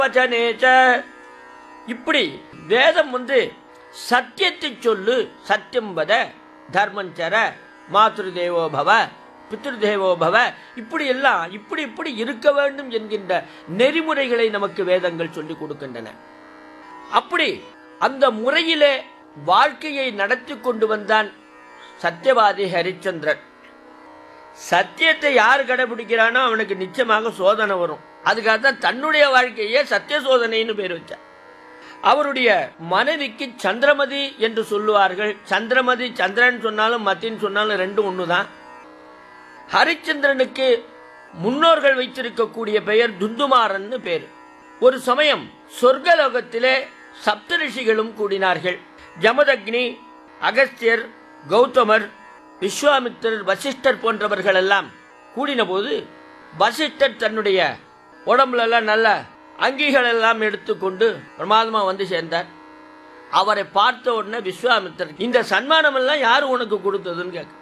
வச்சனேச்ச இப்படி வேதம் வந்து சத்தியத்தை சொல்லு சத்தியம் வத தர்மஞ்சர மாத்ரு தேவோ பவ பித்ரு தேவோ பவ இப்படி எல்லாம் இப்படி இப்படி இருக்க வேண்டும் என்கின்ற நெறிமுறைகளை நமக்கு வேதங்கள் சொல்லிக் கொடுக்கின்றன அப்படி அந்த முறையிலே வாழ்க்கையை நடத்தி கொண்டு வந்தான் சத்தியவாதி ஹரிச்சந்திரன் சத்தியத்தை யார் கடைபிடிக்கிறானோ அவனுக்கு நிச்சயமாக சோதனை வரும் அதுக்காக தான் தன்னுடைய வாழ்க்கையே சத்திய சோதனைன்னு பேர் வச்சார் அவருடைய மனைவிக்கு சந்திரமதி என்று சொல்லுவார்கள் சந்திரமதி சந்திரன் சொன்னாலும் மத்தின்னு சொன்னாலும் ரெண்டும் ஒண்ணுதான் ஹரிச்சந்திரனுக்கு முன்னோர்கள் வைத்திருக்கக்கூடிய பெயர் துந்துமாறன்னு பேர் ஒரு சமயம் சொர்க்கலோகத்திலே சப்தரிஷிகளும் கூடினார்கள் ஜமதக்னி அகஸ்தியர் கௌதமர் விஸ்வாமித்திரர் வசிஷ்டர் போன்றவர்கள் எல்லாம் கூடின போது வசிஷ்டர் தன்னுடைய உடம்புல எல்லாம் நல்ல அங்கிகள் எல்லாம் எடுத்துக்கொண்டு பிரமாதமா வந்து சேர்ந்தார் அவரை பார்த்த உடனே விஸ்வாமித்திரர் இந்த சன்மானம் எல்லாம் யாரு உனக்கு கொடுத்ததுன்னு கேட்க